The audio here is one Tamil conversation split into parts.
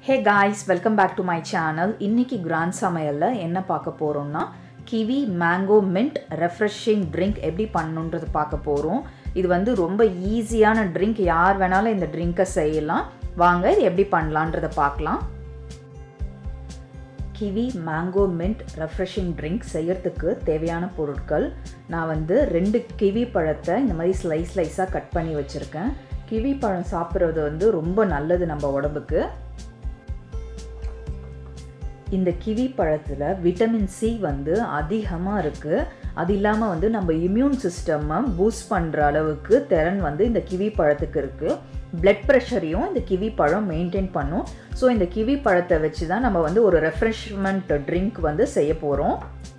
hey guys welcome back to my channel இன்னைக்கு கிராண்ட் சமையலில் என்ன பார்க்க போகிறோம்னா kiwi mango mint refreshing drink எப்படி பண்ணணுன்றது பார்க்க போகிறோம் இது வந்து ரொம்ப ஈஸியான ட்ரிங்க் யார் வேணாலும் இந்த ட்ரிங்கை செய்யலாம் வாங்க இது எப்படி பண்ணலான்றதை பார்க்கலாம் kiwi mango mint refreshing drink செய்யறதுக்கு தேவையான பொருட்கள் நான் வந்து ரெண்டு கிவி பழத்தை இந்த மாதிரி ஸ்லைஸ் ஸ்லைஸாக கட் பண்ணி வச்சுருக்கேன் கிவி பழம் சாப்பிட்றது வந்து ரொம்ப நல்லது நம்ம உடம்புக்கு இந்த கிவி பழத்தில் விட்டமின் சி வந்து அதிகமாக இருக்குது அது இல்லாமல் வந்து நம்ம இம்யூன் சிஸ்டம்மை பூஸ்ட் பண்ணுற அளவுக்கு திறன் வந்து இந்த கிவி பழத்துக்கு இருக்குது பிளட் ப்ரெஷரையும் இந்த கிவி பழம் மெயின்டைன் பண்ணும் ஸோ இந்த கிவி பழத்தை வச்சு தான் நம்ம வந்து ஒரு ரெஃப்ரெஷ்மெண்ட் ட்ரிங்க் வந்து செய்ய போகிறோம்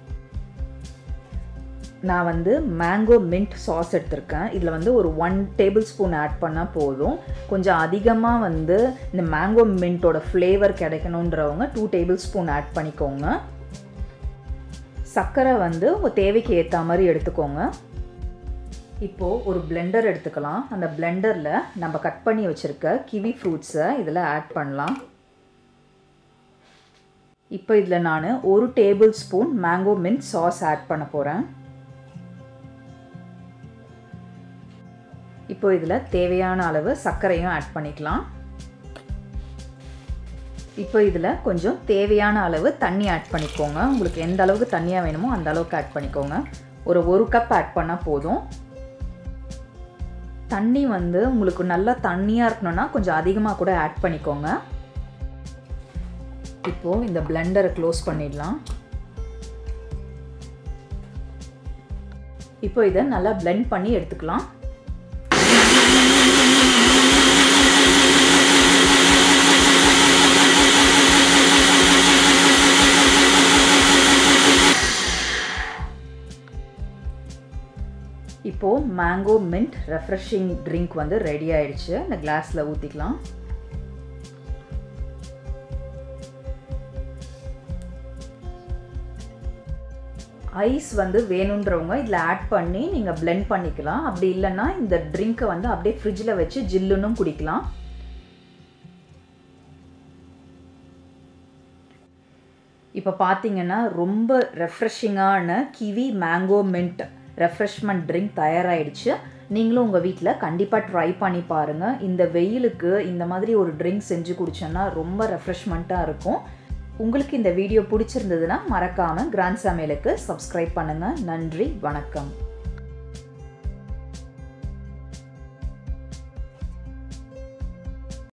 நான் வந்து மேங்கோ மின்ட் சாஸ் எடுத்திருக்கேன் இதில் வந்து ஒரு ஒன் டேபிள் ஸ்பூன் ஆட் பண்ணால் போதும் கொஞ்சம் அதிகமாக வந்து இந்த மேங்கோ மின்ட்டோட ஃப்ளேவர் கிடைக்கணுன்றவங்க டூ டேபிள் ஸ்பூன் ஆட் பண்ணிக்கோங்க சர்க்கரை வந்து உங்கள் தேவைக்கு ஏற்ற மாதிரி எடுத்துக்கோங்க இப்போது ஒரு பிளெண்டர் எடுத்துக்கலாம் அந்த பிளெண்டரில் நம்ம கட் பண்ணி வச்சுருக்க கிவி ஃப்ரூட்ஸை இதில் ஆட் பண்ணலாம் இப்போ இதில் நான் ஒரு tablespoon mango mint sauce add பண்ண போகிறேன் இப்போ இதில் தேவையான அளவு சர்க்கரையும் ஆட் பண்ணிக்கலாம் இப்போ இதில் கொஞ்சம் தேவையான அளவு தண்ணி ஆட் பண்ணிக்கோங்க உங்களுக்கு எந்த அளவுக்கு தண்ணியாக வேணுமோ அந்த அளவுக்கு ஆட் பண்ணிக்கோங்க ஒரு ஒரு கப் ஆட் பண்ணால் போதும் தண்ணி வந்து உங்களுக்கு நல்லா தண்ணியாக இருக்கணும்னா கொஞ்சம் அதிகமாக கூட ஆட் பண்ணிக்கோங்க இப்போது இந்த பிளெண்டரை க்ளோஸ் பண்ணிடலாம் இப்போ இதை நல்லா பிளெண்ட் பண்ணி எடுத்துக்கலாம் இப்போது மேங்கோ மின்ட் ரெஃப்ரெஷிங் ட்ரிங்க் வந்து ரெடி ஆயிடுச்சு இந்த கிளாஸில் ஊற்றிக்கலாம் ஐஸ் வந்து வேணுன்றவங்க இதில் ஆட் பண்ணி நீங்கள் பிளெண்ட் பண்ணிக்கலாம் அப்படி இல்லைன்னா இந்த ட்ரிங்க்கை வந்து அப்படியே ஃப்ரிட்ஜில் வச்சு ஜில்லுன்னு குடிக்கலாம் இப்போ பார்த்தீங்கன்னா ரொம்ப ரெஃப்ரெஷிங்கான kiwi mango mint refreshment drink தயாராகிடுச்சு நீங்களும் உங்கள் வீட்டில் கண்டிப்பாக ட்ரை பண்ணி பாருங்கள் இந்த வெயிலுக்கு இந்த மாதிரி ஒரு ட்ரிங்க் செஞ்சு குடிச்சோன்னா ரொம்ப ரெஃப்ரெஷ்மெண்ட்டாக இருக்கும் உங்களுக்கு இந்த வீடியோ பிடிச்சிருந்ததுன்னா மறக்காமல் கிராண்ட் சமையலுக்கு சப்ஸ்கிரைப் பண்ணுங்கள் நன்றி வணக்கம்